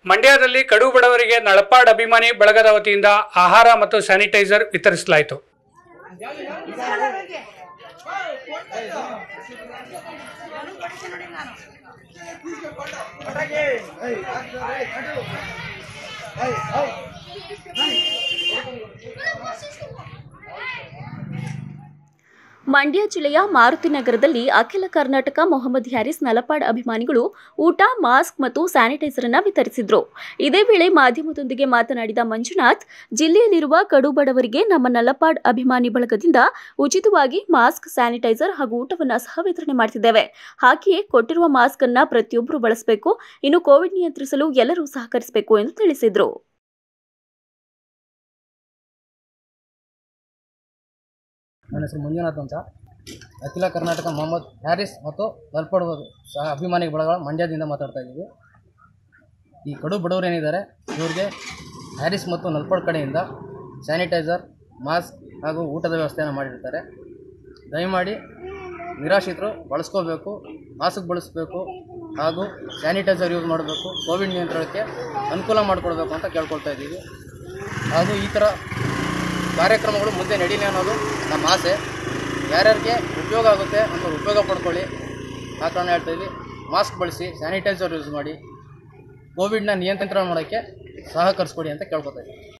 ಮಂಡ್ಯದಲ್ಲಿ ಕಡು ಬಡವರಿಗೆ ನಳಪಾಡ್ ಅಭಿಮಾನಿ ಬಳಗದ ವತಿಯಿಂದ ಆಹಾರ ಮತ್ತು ಸ್ಯಾನಿಟೈಸರ್ ವಿತರಿಸಲಾಯಿತು ಮಂಡ್ಯ ಜಿಲ್ಲೆಯ ಮಾರುತಿ ನಗರದಲ್ಲಿ ಅಖಿಲ ಕರ್ನಾಟಕ ಮೊಹಮ್ಮದ್ ಹ್ಯಾರಿಸ್ ನಲಪಾಡ್ ಅಭಿಮಾನಿಗಳು ಊಟ ಮಾಸ್ಕ್ ಮತ್ತು ಸ್ಯಾನಿಟೈಸರ್ ಅನ್ನ ವಿತರಿಸಿದ್ರು ಇದೇ ವೇಳೆ ಮಾಧ್ಯಮದೊಂದಿಗೆ ಮಾತನಾಡಿದ ಮಂಜುನಾಥ್ ಜಿಲ್ಲೆಯಲ್ಲಿರುವ ಕಡು ಬಡವರಿಗೆ ನಮ್ಮ ನಲಪಾಡ್ ಅಭಿಮಾನಿ ಬಳಗದಿಂದ ಉಚಿತವಾಗಿ ಮಾಸ್ಕ್ ಸ್ಯಾನಿಟೈಸರ್ ಹಾಗೂ ಊಟವನ್ನ ಸಹ ವಿತರಣೆ ಮಾಡ್ತಿದ್ದೇವೆ ಹಾಗೆಯೇ ಕೊಟ್ಟಿರುವ ಮಾಸ್ಕ್ ಅನ್ನ ಪ್ರತಿಯೊಬ್ಬರು ಬಳಸಬೇಕು ಇನ್ನು ಕೋವಿಡ್ ನಿಯಂತ್ರಿಸಲು ಎಲ್ಲರೂ ಸಹಕರಿಸಬೇಕು ಎಂದು ತಿಳಿಸಿದರು ನನ್ನ ಹೆಸರು ಮಂಜುನಾಥ್ ಅಂತ ಅಖಿಲ ಕರ್ನಾಟಕ ಮೊಹಮ್ಮದ್ ಹ್ಯಾರಿಸ್ ಮತ್ತು ನಲ್ಪಡ್ ಸಹ ಅಭಿಮಾನಿ ಬಳಗ ಮಂಡ್ಯದಿಂದ ಮಾತಾಡ್ತಾ ಇದ್ದೀವಿ ಈ ಕಡು ಬಡವರು ಏನಿದ್ದಾರೆ ಇವ್ರಿಗೆ ಹ್ಯಾರಿಸ್ ಮತ್ತು ನಲ್ಪಡ್ ಕಡೆಯಿಂದ ಸ್ಯಾನಿಟೈಸರ್ ಮಾಸ್ಕ್ ಹಾಗೂ ಊಟದ ವ್ಯವಸ್ಥೆಯನ್ನು ಮಾಡಿರ್ತಾರೆ ದಯಮಾಡಿ ನಿರಾಶ್ರಿತರು ಬಳಸ್ಕೋಬೇಕು ಮಾಸ್ಕ್ ಬಳಸಬೇಕು ಹಾಗೂ ಸ್ಯಾನಿಟೈಸರ್ ಯೂಸ್ ಮಾಡಬೇಕು ಕೋವಿಡ್ ನಿಯಂತ್ರಣಕ್ಕೆ ಅನುಕೂಲ ಮಾಡಿಕೊಡ್ಬೇಕು ಅಂತ ಕೇಳ್ಕೊಳ್ತಾ ಇದ್ದೀವಿ ಹಾಗೂ ಈ ಥರ ಕಾರ್ಯಕ್ರಮಗಳು ಮುಂದೆ ನಡೀಲಿ ಅನ್ನೋದು ನಮ್ಮ ಆಸೆ ಯಾರ್ಯಾರಿಗೆ ಉಪಯೋಗ ಆಗುತ್ತೆ ಅಂತ ಉಪಯೋಗ ಪಡ್ಕೊಳ್ಳಿ ಆ ಕಾರಣ ಹೇಳ್ತಾ ಇದ್ವಿ ಮಾಸ್ಕ್ ಬಳಸಿ ಸ್ಯಾನಿಟೈಸರ್ ಯೂಸ್ ಮಾಡಿ ಕೋವಿಡ್ನ ನಿಯಂತ್ರಣ ಮಾಡೋಕ್ಕೆ ಸಹಕರಿಸ್ಕೊಡಿ ಅಂತ ಕೇಳ್ಕೊತಾ ಇದ್ದೀವಿ